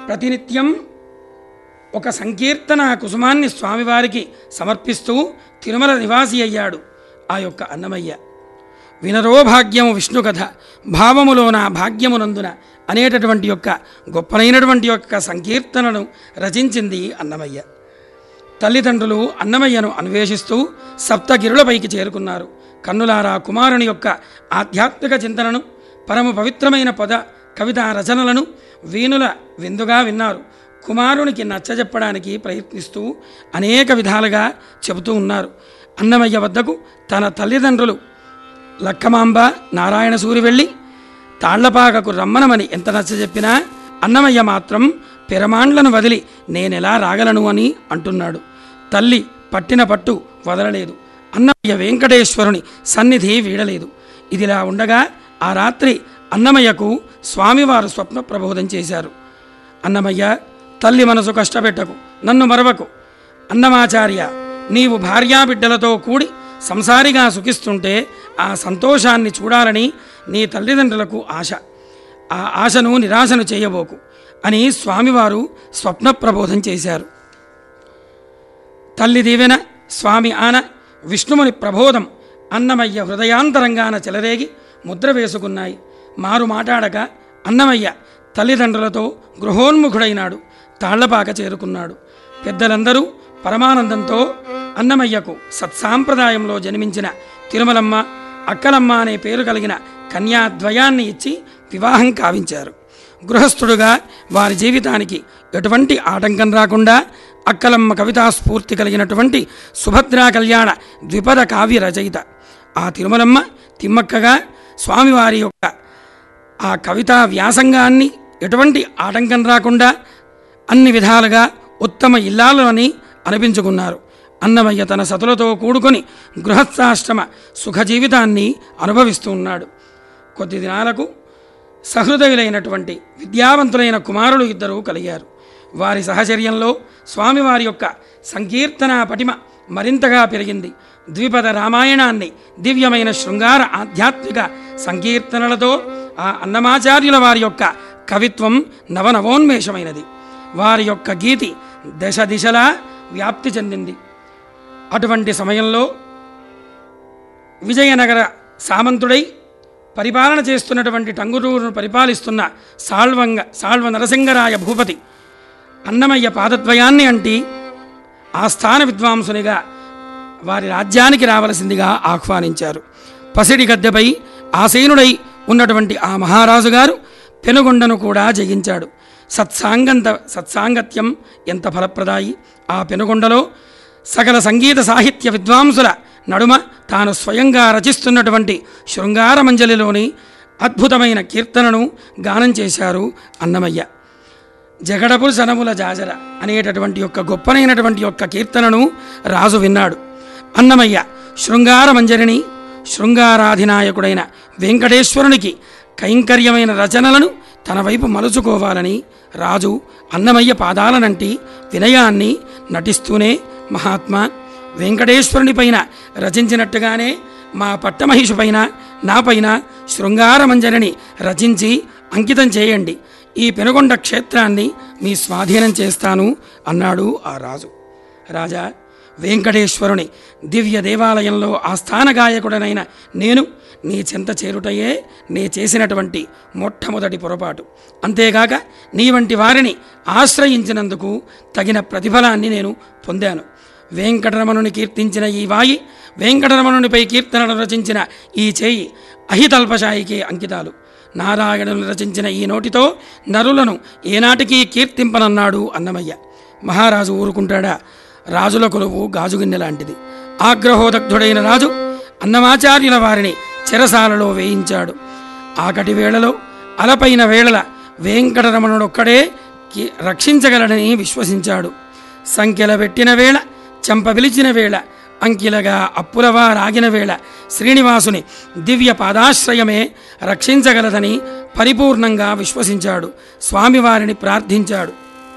ప్రతినిత్యం ఒక సంకీర్తన కుసుమాన్ని స్వామివారికి సమర్పిస్తూ తిరుమల నివాసి అయ్యాడు ఆ యొక్క అన్నమయ్య వినరో భాగ్యము విష్ణు కథ భావములోన భాగ్యమునందున అనేటటువంటి యొక్క గొప్పనైనటువంటి యొక్క సంకీర్తనను రచించింది అన్నమయ్య తల్లిదండ్రులు అన్నమయ్యను అన్వేషిస్తూ సప్తగిరులపైకి చేరుకున్నారు కన్నులారా కుమారుని యొక్క ఆధ్యాత్మిక చింతనను పరమ పవిత్రమైన పద కవితా రచనలను వీణుల విందుగా విన్నారు కుమారునికి నచ్చజెప్పడానికి ప్రయత్నిస్తూ అనేక విధాలుగా చెబుతూ ఉన్నారు అన్నమయ్య వద్దకు తన తల్లిదండ్రులు లక్కమాంబ నారాయణ సూరి వెళ్ళి తాళ్లపాకకు రమ్మనమని ఎంత నచ్చజెప్పినా అన్నమయ్య మాత్రం పిరమాండ్లను వదిలి నేనెలా రాగలను అని అంటున్నాడు తల్లి పట్టిన పట్టు వదలలేదు అన్నమయ్య వెంకటేశ్వరుని సన్నిధి వీడలేదు ఇదిలా ఉండగా ఆ రాత్రి అన్నమయ్యకు స్వామివారు స్వప్న ప్రబోధం చేశారు అన్నమయ్య తల్లి మనసు కష్టపెట్టకు నన్ను మరవకు అన్నమాచార్య నీవు భార్యాబిడ్డలతో కూడి సంసారిగా సుఖిస్తుంటే ఆ సంతోషాన్ని చూడాలని నీ తల్లిదండ్రులకు ఆశ ఆ ఆశను నిరాశను చేయబోకు అని స్వామివారు స్వప్న ప్రబోధం చేశారు తల్లి దీవెన స్వామి ఆన విష్ణుముని ప్రబోధం అన్నమయ్య హృదయాంతరంగాన చెలరేగి ముద్ర వేసుకున్నాయి మారు మాటాడక అన్నమయ్య తల్లిదండ్రులతో గృహోన్ముఖుడైనాడు తాళ్లపాక చేరుకున్నాడు పెద్దలందరూ పరమానందంతో అన్నమయ్యకు సత్సాంప్రదాయంలో జన్మించిన తిరుమలమ్మ అక్కలమ్మ అనే పేరు కలిగిన కన్యాద్వయాన్ని ఇచ్చి వివాహం కావించారు గృహస్థుడుగా వారి జీవితానికి ఎటువంటి ఆటంకం రాకుండా అక్కలమ్మ కవితా స్ఫూర్తి కలిగినటువంటి సుభద్రా కళ్యాణ ద్విపద కావ్య రచయిత ఆ తిరుమలమ్మ తిమ్మక్కగా స్వామివారి యొక్క ఆ కవితా వ్యాసంగాన్ని ఎటువంటి ఆటంకం రాకుండా అన్ని విధాలుగా ఉత్తమ ఇల్లాలు అని అనిపించుకున్నారు అన్నమయ్య తన సతులతో కూడుకొని గృహస్థాశ్రమ సుఖ జీవితాన్ని అనుభవిస్తూ ఉన్నాడు కొద్ది దినాలకు సహృదయులైనటువంటి విద్యావంతులైన కుమారులు ఇద్దరు కలిగారు వారి సహచర్యంలో స్వామివారి యొక్క సంకీర్తన పటిమ మరింతగా పెరిగింది ద్విపద రామాయణాన్ని దివ్యమైన శృంగార ఆధ్యాత్మిక సంకీర్తనలతో ఆ అన్నమాచార్యుల వారి యొక్క కవిత్వం నవనవోన్మేషమైనది వారి యొక్క గీతి దశ దిశలా వ్యాప్తి చెందింది అటువంటి సమయంలో విజయనగర సామంతుడై పరిపాలన చేస్తున్నటువంటి టంగురూరును పరిపాలిస్తున్న సాళ్వంగ సాళ్వ నరసింగరాయ భూపతి అన్నమయ్య పాదద్వయాన్ని అంటి ఆస్థాన విద్వాంసునిగా వారి రాజ్యానికి రావలసిందిగా ఆహ్వానించారు పసిడి గద్దెపై ఆసీనుడై ఉన్నటువంటి ఆ మహారాజు గారు పెనుగొండను కూడా జయించాడు సత్సాంగంత సత్సాంగత్యం ఎంత ఫలప్రదాయి ఆ పెనుగొండలో సకల సంగీత సాహిత్య విద్వాంసుల నడుమ తాను స్వయంగా రచిస్తున్నటువంటి శృంగారమంజలిలోని అద్భుతమైన కీర్తనను గానం చేశారు అన్నమయ్య జగడపు సనముల జాజర అనేటటువంటి యొక్క గొప్పనైనటువంటి యొక్క కీర్తనను రాజు విన్నాడు అన్నమయ్య శృంగార మంజరిని శృంగారాధినాయకుడైన వెంకటేశ్వరునికి కైంకర్యమైన రచనలను తన వైపు మలుచుకోవాలని రాజు అన్నమయ్య పాదాలనంటి వినయాన్ని నటిస్తూనే మహాత్మా వెంకటేశ్వరుని పైన రచించినట్టుగానే మా పట్టమహిషి పైన నాపైన శృంగారమంజరిని రచించి అంకితం చేయండి ఈ పెనుగొండ క్షేత్రాన్ని మీ స్వాధీనం చేస్తాను అన్నాడు ఆ రాజు రాజా వెంకటేశ్వరుని దివ్య దేవాలయంలో ఆస్థాన గాయకుడనైన నేను నీ చెంత చేరుటయే నే చేసినటువంటి మొట్టమొదటి పొరపాటు అంతేగాక నీ వంటి వారిని ఆశ్రయించినందుకు తగిన ప్రతిఫలాన్ని నేను పొందాను వెంకటరమణుని కీర్తించిన ఈ వాయి వెంకటరమణునిపై కీర్తనలు రచించిన ఈ చేయి అహితల్పశాయికే అంకితాలు నారాయణులు రచించిన ఈ నోటితో నరులను ఏనాటికి కీర్తింపనన్నాడు అన్నమయ్య మహారాజు ఊరుకుంటాడా రాజుల కొలువు గాజుగిన్నె లాంటిది ఆగ్రహోదగ్ధుడైన రాజు అన్నమాచార్యుల వారిని చెరసాలలో వేయించాడు ఆకటి వేళలో అలపైన వేళల వెంకటరమణుడొక్కడే కి- రక్షించగలడని విశ్వసించాడు సంఖ్యల పెట్టిన వేళ చెంప పిలిచిన వేళ అంకిలగా అప్పులవా రాగిన వేళ శ్రీనివాసుని దివ్య పాదాశ్రయమే రక్షించగలదని పరిపూర్ణంగా విశ్వసించాడు స్వామివారిని ప్రార్థించాడు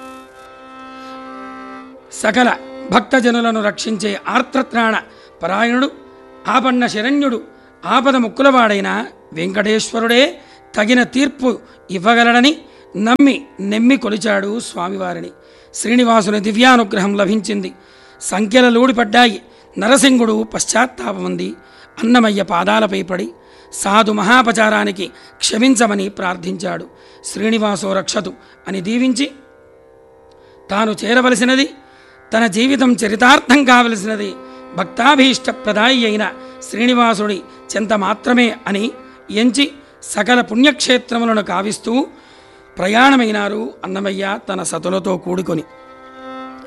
సకల భక్తజనులను రక్షించే ఆర్తత్రాణ పరాయణుడు ఆపన్న శరణ్యుడు ఆపద ముక్కులవాడైన వెంకటేశ్వరుడే తగిన తీర్పు ఇవ్వగలడని నమ్మి నెమ్మి కొలిచాడు స్వామివారిని శ్రీనివాసుని దివ్యానుగ్రహం లభించింది సంఖ్యల లూడిపడ్డాయి నరసింగుడు పశ్చాత్తాపమంది అన్నమయ్య పాదాలపై పడి సాధు మహాపచారానికి క్షమించమని ప్రార్థించాడు శ్రీనివాసో రక్షతు అని దీవించి తాను చేరవలసినది తన జీవితం చరితార్థం కావలసినది భక్తాభీష్టప్రదాయి అయిన శ్రీనివాసుడి చెంత మాత్రమే అని ఎంచి సకల పుణ్యక్షేత్రములను కావిస్తూ ప్రయాణమైనారు అన్నమయ్య తన సతులతో కూడుకొని